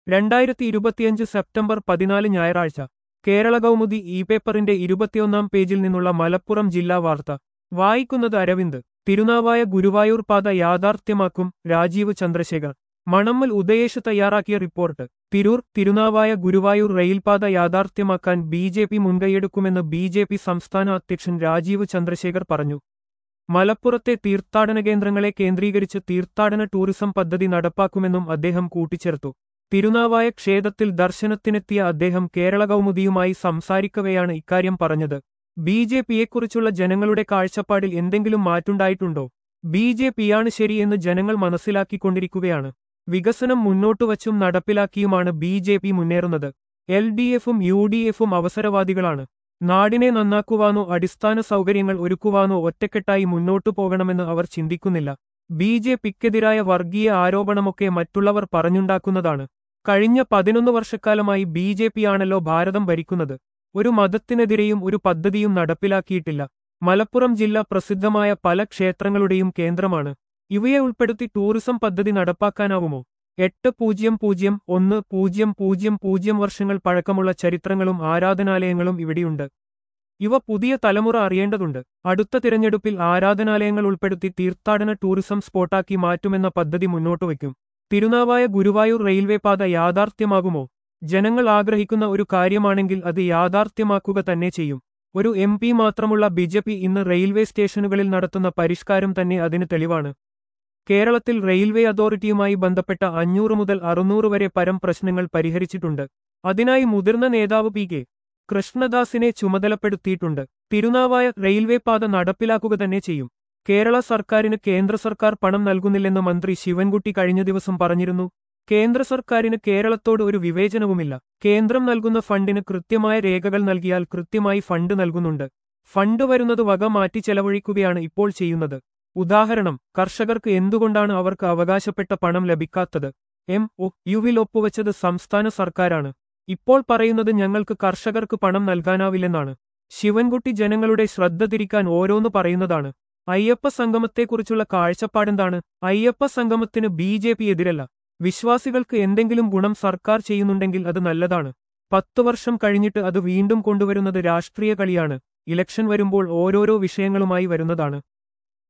രണ്ടായിരത്തി ഇരുപത്തിയഞ്ച് സെപ്റ്റംബർ പതിനാല് ഞായറാഴ്ച കേരള കൗമുദി ഇ പേപ്പറിന്റെ ഇരുപത്തിയൊന്നാം പേജിൽ നിന്നുള്ള മലപ്പുറം ജില്ലാ വാർത്ത വായിക്കുന്നത് അരവിന്ദ് തിരുനാവായ ഗുരുവായൂർ പാത യാഥാർത്ഥ്യമാക്കും രാജീവ് ചന്ദ്രശേഖർ മണമ്മൽ ഉദയേഷ് തയ്യാറാക്കിയ റിപ്പോർട്ട് തിരൂർ തിരുനാവായ ഗുരുവായൂർ റെയിൽപാത യാഥാർത്ഥ്യമാക്കാൻ ബി ജെ പി മുൻകൈയെടുക്കുമെന്ന് ബി ജെ പി സംസ്ഥാന അധ്യക്ഷൻ രാജീവ് ചന്ദ്രശേഖർ പറഞ്ഞു മലപ്പുറത്തെ തീർത്ഥാടന കേന്ദ്രങ്ങളെ കേന്ദ്രീകരിച്ച് തീർത്ഥാടന ടൂറിസം പദ്ധതി നടപ്പാക്കുമെന്നും അദ്ദേഹം കൂട്ടിച്ചേർത്തു തിരുനാവായ ക്ഷേത്രത്തിൽ ദർശനത്തിനെത്തിയ അദ്ദേഹം കേരള കൗമുദിയുമായി സംസാരിക്കവെയാണ് ഇക്കാര്യം പറഞ്ഞത് ബി ജെ പിയെക്കുറിച്ചുള്ള ജനങ്ങളുടെ കാഴ്ചപ്പാടിൽ എന്തെങ്കിലും മാറ്റുണ്ടായിട്ടുണ്ടോ ബി ജെ പിയാണ് ശരിയെന്ന് ജനങ്ങൾ മനസ്സിലാക്കിക്കൊണ്ടിരിക്കുകയാണ് വികസനം മുന്നോട്ടുവച്ചും നടപ്പിലാക്കിയുമാണ് ബി ജെ പി മുന്നേറുന്നത് എൽ ഡി എഫും യു ഡി എഫും അവസരവാദികളാണ് നാടിനെ നന്നാക്കുവാനോ അടിസ്ഥാന സൗകര്യങ്ങൾ ഒരുക്കുവാനോ ഒറ്റക്കെട്ടായി മുന്നോട്ടു പോകണമെന്ന് അവർ ചിന്തിക്കുന്നില്ല ബി ജെ പിക്കെതിരായ വർഗീയ ആരോപണമൊക്കെ മറ്റുള്ളവർ പറഞ്ഞുണ്ടാക്കുന്നതാണ് കഴിഞ്ഞ പതിനൊന്ന് വർഷക്കാലമായി ബി ജെ പിയാണല്ലോ ഭാരതം ഭരിക്കുന്നത് ഒരു മതത്തിനെതിരെയും ഒരു പദ്ധതിയും നടപ്പിലാക്കിയിട്ടില്ല മലപ്പുറം ജില്ല പ്രസിദ്ധമായ പല ക്ഷേത്രങ്ങളുടെയും കേന്ദ്രമാണ് ഇവയെ ഉൾപ്പെടുത്തി ടൂറിസം പദ്ധതി നടപ്പാക്കാനാവുമോ എട്ട് പൂജ്യം പൂജ്യം ഒന്ന് പൂജ്യം പൂജ്യം പൂജ്യം വർഷങ്ങൾ പഴക്കമുള്ള ചരിത്രങ്ങളും ആരാധനാലയങ്ങളും ഇവിടെയുണ്ട് ഇവ പുതിയ തലമുറ അറിയേണ്ടതുണ്ട് അടുത്ത തിരഞ്ഞെടുപ്പിൽ ആരാധനാലയങ്ങൾ ഉൾപ്പെടുത്തി തീർത്ഥാടന ടൂറിസം സ്പോട്ടാക്കി മാറ്റുമെന്ന പദ്ധതി മുന്നോട്ടുവയ്ക്കും തിരുനാവായ ഗുരുവായൂർ റെയിൽവേ പാത യാഥാർത്ഥ്യമാകുമോ ജനങ്ങൾ ആഗ്രഹിക്കുന്ന ഒരു കാര്യമാണെങ്കിൽ അത് യാഥാർത്ഥ്യമാക്കുക തന്നെ ചെയ്യും ഒരു എം പി മാത്രമുള്ള ബിജെപി ഇന്ന് റെയിൽവേ സ്റ്റേഷനുകളിൽ നടത്തുന്ന പരിഷ്കാരം തന്നെ അതിന് തെളിവാണ് കേരളത്തിൽ റെയിൽവേ അതോറിറ്റിയുമായി ബന്ധപ്പെട്ട അഞ്ഞൂറ് മുതൽ അറുന്നൂറ് വരെ പരം പ്രശ്നങ്ങൾ പരിഹരിച്ചിട്ടുണ്ട് അതിനായി മുതിർന്ന നേതാവ് പി കെ കൃഷ്ണദാസിനെ ചുമതലപ്പെടുത്തിയിട്ടുണ്ട് തിരുനാവായ റെയിൽവേ പാത നടപ്പിലാക്കുക തന്നെ ചെയ്യും കേരള സർക്കാരിന് കേന്ദ്ര സർക്കാർ പണം നൽകുന്നില്ലെന്ന് മന്ത്രി ശിവൻകുട്ടി കഴിഞ്ഞ ദിവസം പറഞ്ഞിരുന്നു കേന്ദ്ര സർക്കാരിന് കേരളത്തോട് ഒരു വിവേചനവുമില്ല കേന്ദ്രം നൽകുന്ന ഫണ്ടിന് കൃത്യമായ രേഖകൾ നൽകിയാൽ കൃത്യമായി ഫണ്ട് നൽകുന്നുണ്ട് ഫണ്ട് വരുന്നത് വക മാറ്റി ചെലവഴിക്കുകയാണ് ഇപ്പോൾ ചെയ്യുന്നത് ഉദാഹരണം കർഷകർക്ക് എന്തുകൊണ്ടാണ് അവർക്ക് അവകാശപ്പെട്ട പണം ലഭിക്കാത്തത് എം ഒ യുവിൽ ഒപ്പുവച്ചത് സംസ്ഥാന സർക്കാരാണ് ഇപ്പോൾ പറയുന്നത് ഞങ്ങൾക്ക് കർഷകർക്ക് പണം നൽകാനാവില്ലെന്നാണ് ശിവൻകുട്ടി ജനങ്ങളുടെ ശ്രദ്ധ തിരിക്കാൻ ഓരോന്ന് പറയുന്നതാണ് അയ്യപ്പ സംഗമത്തെക്കുറിച്ചുള്ള കാഴ്ചപ്പാടെന്താണ് അയ്യപ്പ സംഗമത്തിന് ബി ജെ പി എതിരല്ല വിശ്വാസികൾക്ക് എന്തെങ്കിലും ഗുണം സർക്കാർ ചെയ്യുന്നുണ്ടെങ്കിൽ അത് നല്ലതാണ് പത്തു വർഷം കഴിഞ്ഞിട്ട് അത് വീണ്ടും കൊണ്ടുവരുന്നത് രാഷ്ട്രീയ കളിയാണ് ഇലക്ഷൻ വരുമ്പോൾ ഓരോരോ വിഷയങ്ങളുമായി വരുന്നതാണ്